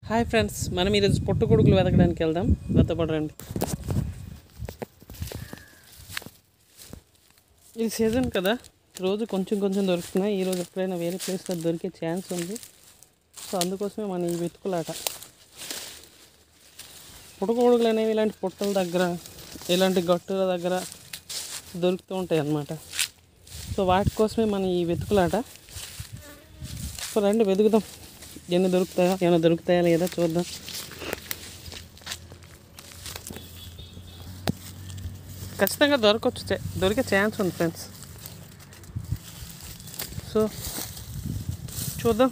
hi friends మనం ఈరోజు పొట్టు కొడుకులు వెతకడానికి వెళ్దాం వెతపడరండి ఇది సీజన్ కదా రోజు కొంచెం కొంచెం దొరుకుతున్నాయి ఈరోజు ఎప్పుడైనా వేరే ప్లేస్లో దొరికే ఛాన్స్ ఉంది సో అందుకోసమే మనం ఈ వెతుకులాట పుట్టుక కొడుకులు అనేవి ఇలాంటి పుట్టల దగ్గర ఇలాంటి గట్టుల దగ్గర దొరుకుతూ ఉంటాయి అన్నమాట సో వాటి కోసమే మనం ఈ వెతుకులాట సో రండి వెతుకుదాం ఎన్ని దొరుకుతాయా ఏమైనా దొరుకుతాయా లేదా చూద్దాం ఖచ్చితంగా దొరకవచ్చు చే- దొరికే ఛాన్స్ ఉంది ఫ్రెండ్స్ సో చూద్దాం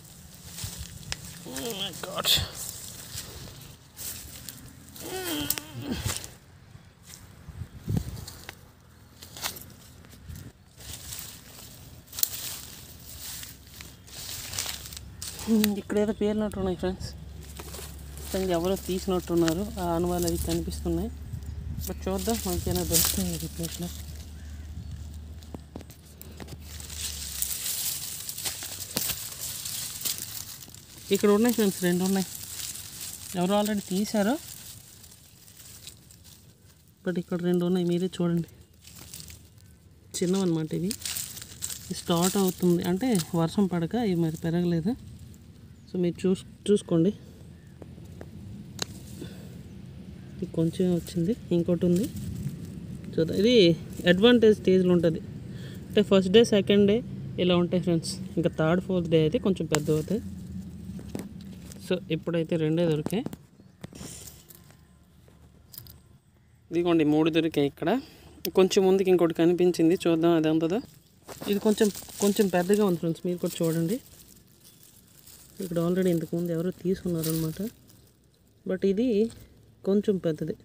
గాడ్ ఇక్కడ ఏదో పేరినట్టు ఉన్నాయి ఫ్రెండ్స్ కానీ ఎవరో తీసినట్టున్నారు ఆ అనువాలు అవి కనిపిస్తున్నాయి బట్ చూద్దాం మనకేమైనా దొరుకుతాయి ఈ ప్లేస్లో ఇక్కడ ఉన్నాయి ఫ్రెండ్స్ రెండు ఉన్నాయి ఎవరు ఆల్రెడీ తీశారు బట్ ఇక్కడ రెండు ఉన్నాయి మీరే చూడండి చిన్నవన్నమాట ఇవి ఇది స్టార్ట్ అవుతుంది అంటే వర్షం పడక ఇవి మరి పెరగలేదు సో మీరు చూస్ చూసుకోండి ఇది కొంచెం వచ్చింది ఇంకోటి ఉంది చూద్దాం ఇది అడ్వాంటేజ్ స్టేజ్లో ఉంటుంది అంటే ఫస్ట్ డే సెకండ్ డే ఇలా ఉంటాయి ఫ్రెండ్స్ ఇంకా థర్డ్ ఫోర్త్ డే అయితే కొంచెం పెద్ద అవుతాయి సో ఇప్పుడైతే రెండే దొరికాయి ఇదిగోండి మూడు దొరికాయి ఇక్కడ కొంచెం ముందుకి ఇంకోటి కనిపించింది చూద్దాం అది ఎంతదో ఇది కొంచెం కొంచెం పెద్దగా ఉంది ఫ్రెండ్స్ మీరు కూడా చూడండి ఇక్కడ ఆల్రెడీ ఇంతకుముందు ఎవరో తీసుకున్నారు అనమాట బట్ ఇది కొంచెం పెద్దది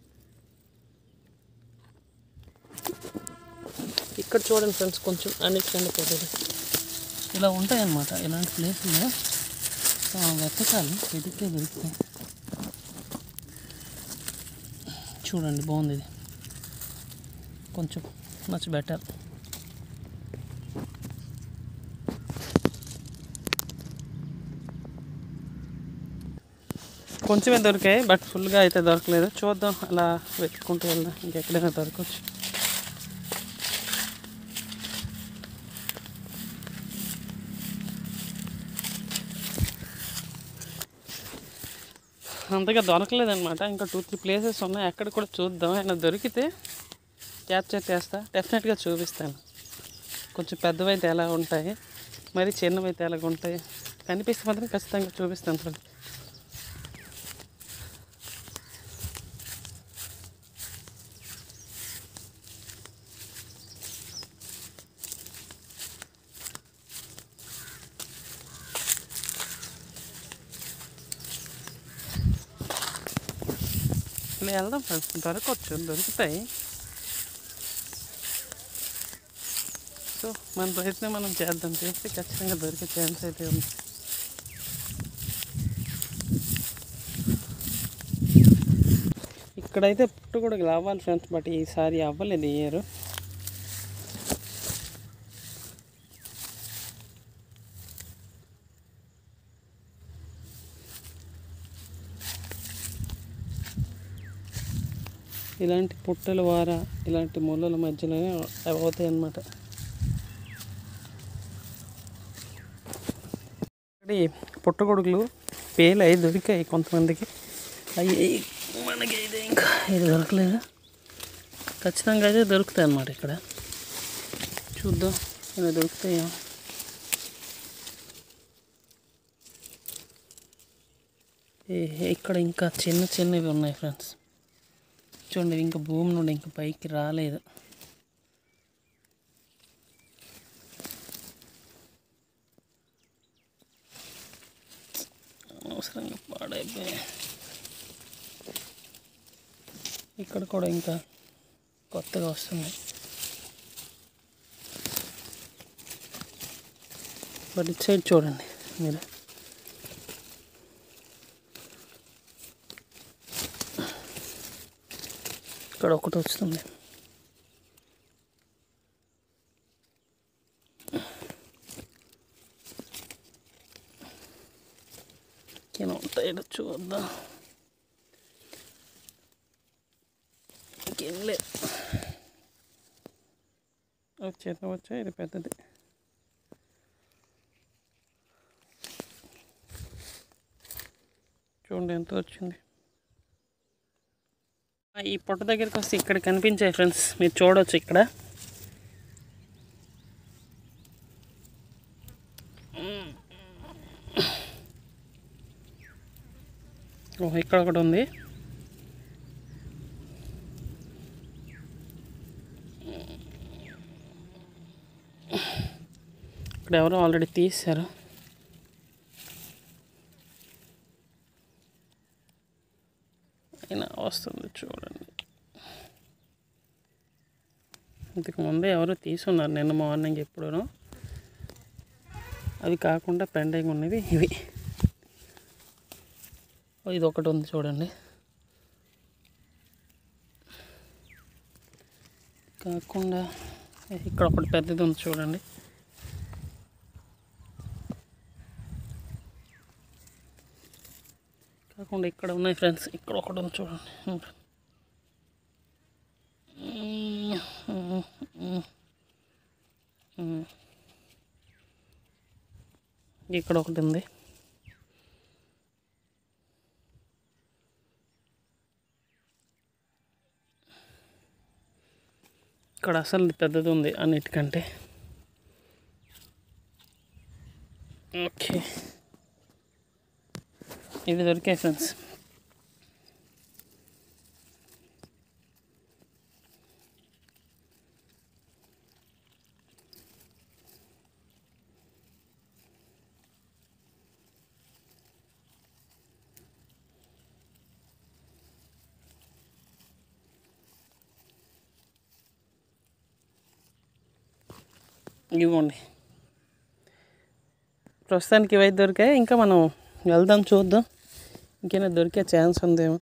ఇక్కడ చూడండి ఫ్రెండ్స్ కొంచెం అన్నిటికంటే పెద్దది ఇలా ఉంటాయన్నమాట ఇలాంటి ప్లేసుల్లో ఆ, వెతకాలి వెతికితే దొరుకుతాయి చూడండి బాగుంది ఇది కొంచెం మచ్ బెటర్ కొంచెమే దొరికాయి బట్ ఫుల్గా అయితే దొరకలేదు చూద్దాం అలా వెతుక్కుంటూ వెళ్దాం ఇంకెక్కడైనా దొరకవచ్చు అంతగా దొరకలేదన్నమాట ఇంకా టూ త్రీ ప్లేసెస్ ఉన్నాయి అక్కడ కూడా చూద్దాం అయినా దొరికితే క్యాప్చర్ చేస్తా డెఫినెట్గా చూపిస్తాను కొంచెం పెద్దవైతే ఎలా ఉంటాయి మరి చిన్నవైతే ఎలాగ ఉంటాయి కనిపిస్తే మాత్రం ఖచ్చితంగా చూపిస్తాను ఫ్రెండ్ ఇలా వెళ్దాం ఫ్రెండ్స్ దొరకవచ్చు దొరుకుతాయి సో మన ప్రయత్నం మనం చేద్దాం చేస్తే ఖచ్చితంగా దొరికే ఛాన్స్ అయితే ఉంది ఇక్కడైతే పుట్టు కూడా రావాలి ఫ్రెండ్స్ బట్ ఈసారి అవ్వలేదు ఈ ఇయర్ ఇలాంటి పుట్టల వార ఇలాంటి ముళ్ళల మధ్యలోనే అవి అవుతాయి అన్నమాట ఇక్కడ ఈ పుట్టగొడుగులు పేలు అవి దొరికాయి కొంతమందికి అవి మనకి అయితే ఇంకా ఇది దొరకలేదు ఖచ్చితంగా అయితే దొరుకుతాయి అన్నమాట ఇక్కడ చూద్దాం ఇలా దొరుకుతాయా ఏ ఇక్కడ ఇంకా చిన్న చిన్నవి ఉన్నాయి ఫ్రెండ్స్ చూడండి ఇవి ఇంకా భూమి నుండి ఇంకా పైకి రాలేదు అనవసరంగా పాడైపోయాయి ఇక్కడ కూడా ఇంకా కొత్తగా వస్తుంది బట్ ఇటు సైడ్ చూడండి మీరు ఇక్కడ ఒకటి వస్తుంది కెన్ ఉంటాయో చూద్దాం ఇంకేం లేదు ఒక చిన్న వచ్చా ఇది పెద్దది చూడండి ఎంత వచ్చింది ఆ, ఈ పొట్ట దగ్గరికి వస్తే ఇక్కడ కనిపించాయి ఫ్రెండ్స్ మీరు చూడవచ్చు ఇక్కడ ఓహో ఇక్కడ ఒకటి ఉంది ఇక్కడ ఎవరో ఆల్రెడీ తీశారు అయినా వస్తుంది చూడండి ఇంతకు ముందే ఎవరో తీసున్నారు నిన్న మార్నింగ్ ఎప్పుడూనో అవి కాకుండా పెండింగ్ ఉన్నవి ఇవి ఓ, ఇది ఒకటి ఉంది చూడండి కాకుండా ఇక్కడ ఒకటి పెద్దది ఉంది చూడండి కాకుండా ఇక్కడ ఉన్నాయి ఫ్రెండ్స్ ఇక్కడ ఒకటి ఉంది చూడండి ఇక్కడ ఒకటి ఉంది ఇక్కడ అసలు పెద్దది ఉంది అన్నిటికంటే ఓకే ఇవి దొరికాయి ఫ్రెండ్స్ ఇవ్వండి ప్రస్తుతానికి ఇవైతే దొరికాయి ఇంకా మనం వెళ్దాం చూద్దాం ఇంకేమైనా దొరికే ఛాన్స్ ఉందేమో